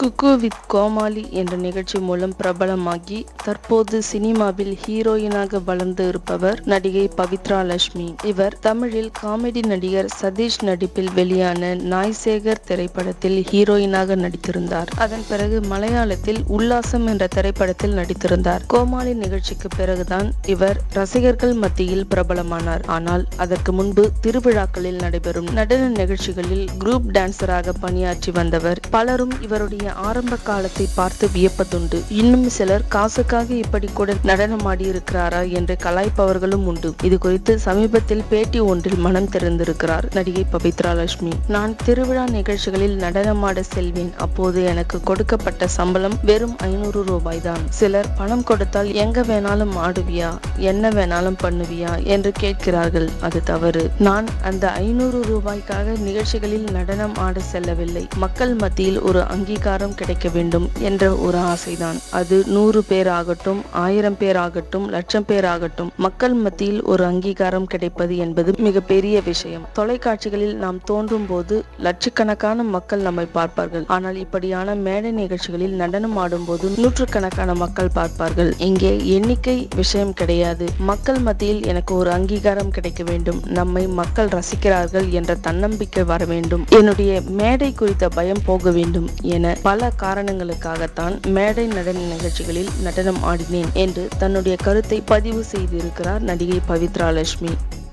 cook with கோமாளி என்ற நிகழ்ச்சி மூலம் பிரபலமாகி தற்போது சினிமாவில் ஹீரோயினாக வளர்ந்து இருப்பவர் நடிகை பவித்ரா லட்சுமி இவர் தமிழில் காமெடி நடிகர் சதீஷ் நடிப்பில் வெளியான நாய்சேகர் திரைப்படத்தில் ஹீரோயினாக நடித்திருந்தார் அதன் பிறகு மலையாளத்தில் உல்லாசம் என்ற திரைப்படத்தில் நடித்திருந்தார் கோமாளி நிகழ்ச்சிக்கு பிறகுதான் இவர் ரசிகர்கள் மத்தியில் பிரபலமானார் ஆனால் அதற்கு முன்பு திருவிழாக்களில் நடைபெறும் நடன நிகழ்ச்சிகளில் குரூப் டான்சராக பணியாற்றி வந்தவர் பலரும் இவருடைய ஆரம்ப காலத்தை பார்த்து வியப்பதுண்டு இன்னும் சிலர் காசுக்காக இப்படி கூட நடனமாடி இருக்கிறாரா என்று கலாய்ப்பவர்களும் உண்டு இது குறித்து சமீபத்தில் பேட்டி ஒன்றில் மனம் திறந்திருக்கிறார் நடிகை பவித்ரா லட்சுமி நான் திருவிழா நிகழ்ச்சிகளில் நடனமாட செல்வேன் அப்போது எனக்கு கொடுக்கப்பட்ட சம்பளம் வெறும் ஐநூறு ரூபாய் தான் சிலர் பணம் கொடுத்தால் எங்க வேணாலும் ஆடுவியா என்ன வேணாலும் பண்ணுவியா என்று கேட்கிறார்கள் அது தவறு நான் அந்த ஐநூறு ரூபாய்க்காக நிகழ்ச்சிகளில் நடனம் ஆட செல்லவில்லை மக்கள் மத்தியில் ஒரு அங்கீகாரம் கிடைக்க வேண்டும் என்ற ஒரு ஆசைதான் அது நூறு பேர் ஆகட்டும் ஆயிரம் பேர் ஆகட்டும் லட்சம் பேர் ஆகட்டும் மக்கள் மத்தியில் ஒரு அங்கீகாரம் கிடைப்பது என்பது மிக பெரிய விஷயம் தொலைக்காட்சிகளில் நாம் தோன்றும் போது லட்சக்கணக்கான மக்கள் நம்மை பார்ப்பார்கள் ஆனால் இப்படியான மேடை நிகழ்ச்சிகளில் நடனம் ஆடும்போது நூற்றுக்கணக்கான மக்கள் பார்ப்பார்கள் இங்கே எண்ணிக்கை விஷயம் கிடையாது மக்கள் மத்தியில் எனக்கு ஒரு அங்கீகாரம் கிடைக்க வேண்டும் நம்மை மக்கள் ரசிக்கிறார்கள் என்ற தன்னம்பிக்கை வர வேண்டும் என்னுடைய மேடை குறித்த பயம் போக வேண்டும் என பல காரணங்களுக்காகத்தான் மேடை நடன நிகழ்ச்சிகளில் நடனம் ஆடினேன் என்று தன்னுடைய கருத்தை பதிவு செய்திருக்கிறார் நடிகை பவித்ரா லட்சுமி